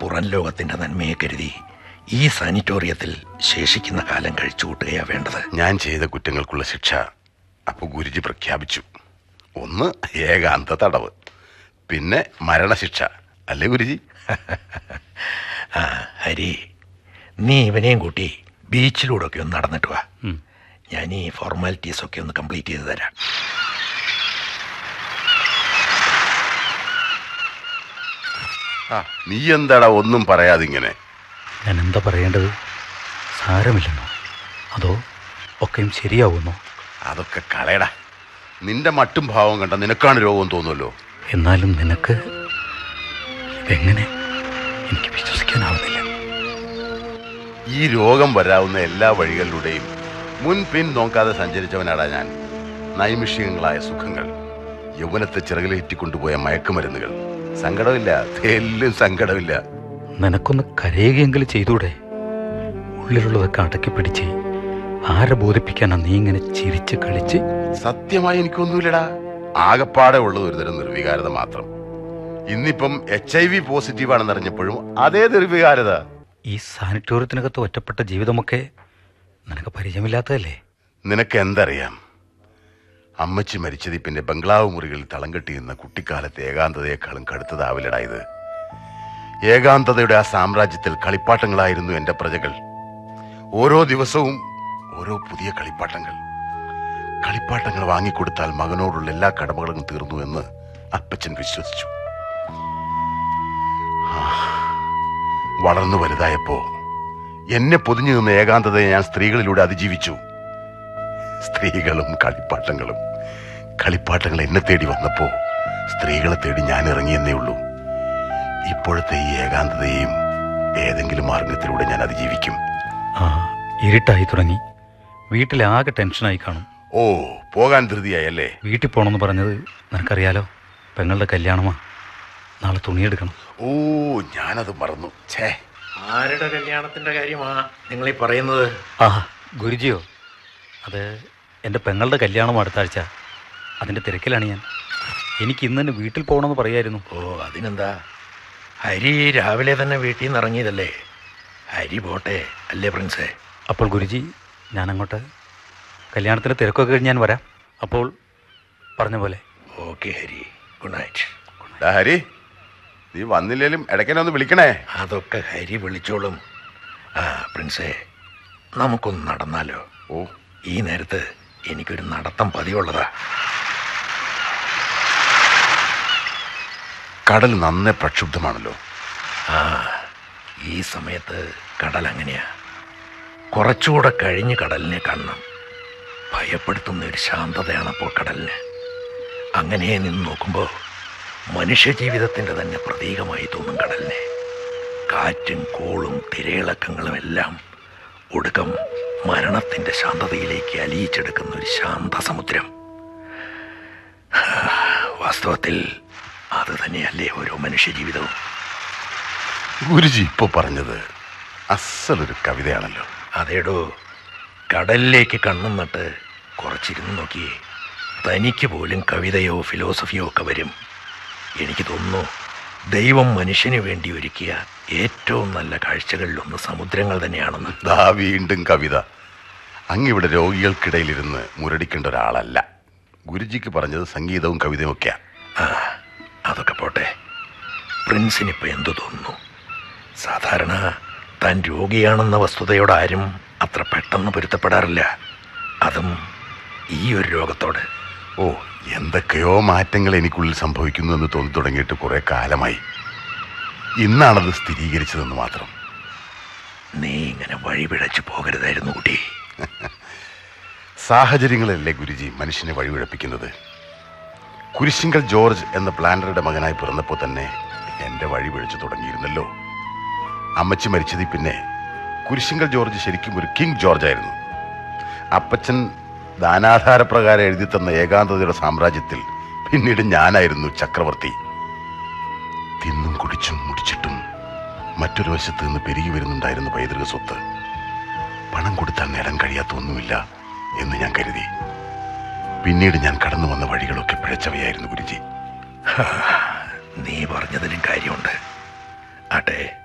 പുറം ലോകത്തിന്റെ നന്മയെ കരുതി ഈ സാനിറ്റോറിയത്തിൽ ശേഷിക്കുന്ന കാലം കഴിച്ചു കൂട്ടുകയാ വേണ്ടത് ഞാൻ ചെയ്ത കുറ്റങ്ങൾക്കുള്ള ശിക്ഷ അപ്പോൾ ഗുരുജി പ്രഖ്യാപിച്ചു ഒന്ന് ഏകാന്ത തടവ് പിന്നെ മരണശിക്ഷ അല്ലേ ഗുരുജി ആ ഹരി നീ ഇവനെയും കൂട്ടി ബീച്ചിലൂടെ ഒക്കെ ഒന്ന് നടന്നിട്ട് വാ ഞാൻ ഈ ഫോർമാലിറ്റീസ് ഒക്കെ ഒന്ന് കംപ്ലീറ്റ് ചെയ്ത് തരാം ആ നീ എന്താടാ ഒന്നും പറയാതിങ്ങനെ ഞാൻ എന്താ പറയേണ്ടത് സാരമില്ലെന്നോ അതോ ഒക്കെയും ശരിയാവുന്നോ അതൊക്കെ കളയടാ നിന്റെ മട്ടും ഭാവം കണ്ട നിനക്കാണ് രോഗം തോന്നുമല്ലോ എന്നാലും നിനക്ക് ഇതെങ്ങനെ എനിക്ക് വിശ്വസിക്കാനാവുന്നില്ല ഈ രോഗം വരാവുന്ന എല്ലാ വഴികളിലൂടെയും മുൻ പിൻ നോക്കാതെ സഞ്ചരിച്ചവനാടാ ഞാൻ നൈമിഷികങ്ങളായ സുഖങ്ങൾ യൗവനത്തെ ചിറകിലേറ്റിക്കൊണ്ടുപോയ മയക്കുമരുന്നുകൾ സങ്കടമില്ല തെല്ലും സങ്കടമില്ല നിനക്കൊന്ന് കരയുകയെങ്കിലും ചെയ്തൂടെ ഉള്ളിലുള്ളതൊക്കെ അടക്കി പിടിച്ച് ആരെ ബോധിപ്പിക്കാനാ നീ ഇങ്ങനെ ചിരിച്ച് കളിച്ച് സത്യമായി എനിക്കൊന്നുമില്ലടാ ആകപ്പാടെ ഉള്ളത് ഒരുതരം നിർവികാരത മാത്രം ഇന്നിപ്പം എച്ച് ഐ വി പോസിറ്റീവ് ആണെന്ന് അറിഞ്ഞപ്പോഴും അതേ നിർവികാരത ഈ സാനിറ്റോറിയത്തിനകത്ത് ഒറ്റപ്പെട്ട ജീവിതമൊക്കെ നിനക്ക് പരിചയമില്ലാത്തതല്ലേ നിനക്ക് എന്തറിയാം അമ്മച്ചി മരിച്ചതി പിന്നെ ബംഗ്ലാവ് മുറികളിൽ തളം കെട്ടിയിരുന്ന കുട്ടിക്കാലത്തെ ഏകാന്തതയെക്കാളും കടുത്തതാവില്ലടാ ഇത് ഏകാന്തതയുടെ ആ സാമ്രാജ്യത്തിൽ കളിപ്പാട്ടങ്ങളായിരുന്നു എന്റെ പ്രജകൾ ഓരോ ദിവസവും ഓരോ പുതിയ കളിപ്പാട്ടങ്ങൾ കളിപ്പാട്ടങ്ങൾ വാങ്ങിക്കൊടുത്താൽ മകനോടുള്ള എല്ലാ കടമകളും തീർന്നു എന്ന് അപ്പച്ചൻ വിശ്വസിച്ചു ആ, വളർന്നു വലുതായപ്പോ എന്നെ പൊതിഞ്ഞു നിന്ന ഏകാന്തതയെ ഞാൻ സ്ത്രീകളിലൂടെ അതിജീവിച്ചു സ്ത്രീകളും കളിപ്പാട്ടങ്ങളും കളിപ്പാട്ടങ്ങൾ എന്നെ തേടി വന്നപ്പോ സ്ത്രീകളെ തേടി ഞാൻ ഇറങ്ങിയെന്നേ ഉള്ളൂ ഇപ്പോഴത്തെ ഈ ഏകാന്തതയെയും ഏതെങ്കിലും മാർഗത്തിലൂടെ ഞാൻ അതിജീവിക്കും ആ ഇരുട്ടായി തുടങ്ങി വീട്ടിലാകെ ടെൻഷനായി കാണും ഓ പോകാൻ ധൃതിയായി അല്ലേ വീട്ടിൽ പോകണമെന്ന് പറഞ്ഞത് നിനക്കറിയാലോ പെങ്ങളുടെ കല്യാണമാ നാളെ തുണിയെടുക്കണം ഓ ഞാനത് മറന്നു ഛേ ആരുടെ കല്യാണത്തിന്റെ കാര്യമാ നിങ്ങൾ ഈ പറയുന്നത് ആ ഗുരുജിയോ അത് എൻ്റെ പെങ്ങളുടെ കല്യാണം അടുത്ത ആഴ്ച അതിൻ്റെ തിരക്കിലാണ് ഞാൻ എനിക്ക് ഇന്ന് തന്നെ വീട്ടിൽ പോകണമെന്ന് പറയായിരുന്നു ഓ അതിനെന്താ ഹരി രാവിലെ തന്നെ വീട്ടിൽ നിന്ന് ഇറങ്ങിയതല്ലേ ഹരി പോട്ടെ അല്ലേ പ്രിൻസേ അപ്പോൾ ഗുരുജി ഞാൻ അങ്ങോട്ട് കല്യാണത്തിൻ്റെ തിരക്കൊക്കെ കഴിഞ്ഞ് ഞാൻ വരാം അപ്പോൾ പറഞ്ഞ പോലെ ഓക്കെ ഹരി ഗുഡ് നൈറ്റ് ഡാ ഹരി നീ വന്നില്ലേലും ഇടയ്ക്കെന്നെ ഒന്ന് വിളിക്കണേ അതൊക്കെ ഹരി വിളിച്ചോളും ആ പ്രിൻസേ നമുക്കൊന്ന് നടന്നാലോ ഓ ഈ നേരത്ത് എനിക്കൊരു നടത്തം പതിവുള്ളതാ കടൽ നന്നേ പ്രക്ഷുബ്ധമാണല്ലോ ആ ഈ സമയത്ത് കടൽ അങ്ങനെയാ കുറച്ചുകൂടെ കഴിഞ്ഞ് കടലിനെ കാണണം ഭയപ്പെടുത്തുന്ന ഒരു ശാന്തതയാണ് അപ്പോൾ കടലിന് അങ്ങനെ നിന്ന് നോക്കുമ്പോൾ മനുഷ്യജീവിതത്തിൻ്റെ തന്നെ പ്രതീകമായി തോന്നും കടലിനെ കാറ്റും കോളും തിരയിളക്കങ്ങളും എല്ലാം ഒടുക്കം മരണത്തിൻ്റെ ശാന്തതയിലേക്ക് അലിയിച്ചെടുക്കുന്ന ഒരു ശാന്ത സമുദ്രം വാസ്തവത്തിൽ അത് തന്നെയല്ലേ ഓരോ മനുഷ്യജീവിതവും ഗുരുജി ഇപ്പൊ പറഞ്ഞത് അസലൊരു കവിതയാണല്ലോ അതേടോ കടലിലേക്ക് കണ്ണും നട്ട് കുറച്ചിരുന്ന് നോക്കിയേ തനിക്ക് പോലും കവിതയോ ഫിലോസഫിയോ ഒക്കെ വരും എനിക്ക് തോന്നുന്നു ദൈവം മനുഷ്യന് വേണ്ടി ഒരുക്കിയ ഏറ്റവും നല്ല കാഴ്ചകളിലൊന്ന് സമുദ്രങ്ങൾ തന്നെയാണെന്ന് ദാ വീണ്ടും കവിത അങ്ങിവിടെ രോഗികൾക്കിടയിലിരുന്ന് മുരടിക്കേണ്ട ഒരാളല്ല ഗുരുജിക്ക് പറഞ്ഞത് സംഗീതവും കവിതയും ഒക്കെയാ ആ അതൊക്കെ പോട്ടെ പ്രിൻസിനിപ്പോൾ എന്തു തോന്നുന്നു സാധാരണ താൻ രോഗിയാണെന്ന വസ്തുതയോട് ആരും അത്ര പെട്ടെന്ന് പൊരുത്തപ്പെടാറില്ല അതും ഈ ഒരു രോഗത്തോട് ഓ എന്തൊക്കെയോ മാറ്റങ്ങൾ എനിക്കുള്ളിൽ സംഭവിക്കുന്നു എന്ന് തോന്നി തുടങ്ങിയിട്ട് കുറെ കാലമായി ഇന്നാണത് സ്ഥിരീകരിച്ചതെന്ന് മാത്രം നീ ഇങ്ങനെ വഴിപിഴച്ചു പോകരുതായിരുന്നു കുട്ടി സാഹചര്യങ്ങളല്ലേ ഗുരുജി മനുഷ്യനെ വഴിവിഴപ്പിക്കുന്നത് കുരിശിങ്കൽ ജോർജ് എന്ന പ്ലാനറുടെ മകനായി പിറന്നപ്പോൾ തന്നെ എൻ്റെ വഴി പിഴച്ചു തുടങ്ങിയിരുന്നല്ലോ അമ്മച്ചി മരിച്ചതിൽ പിന്നെ കുരിശിങ്കൽ ജോർജ് ശരിക്കും ഒരു കിങ് ജോർജ് ആയിരുന്നു അപ്പച്ചൻ ദാനാധാരപ്രകാരം എഴുതി തന്ന ഏകാന്തതയുടെ സാമ്രാജ്യത്തിൽ പിന്നീട് ഞാനായിരുന്നു ചക്രവർത്തി തിന്നും കുടിച്ചും മുടിച്ചിട്ടും മറ്റൊരു വശത്ത് നിന്ന് പെരുകി വരുന്നുണ്ടായിരുന്നു പൈതൃക സ്വത്ത് പണം കൊടുത്താൽ നേടാൻ കഴിയാത്ത ഒന്നുമില്ല എന്ന് ഞാൻ കരുതി പിന്നീട് ഞാൻ കടന്നു വന്ന വഴികളൊക്കെ പിഴച്ചവയായിരുന്നു ഗുരുജി നീ പറഞ്ഞതിലും കാര്യമുണ്ട് ആട്ടെ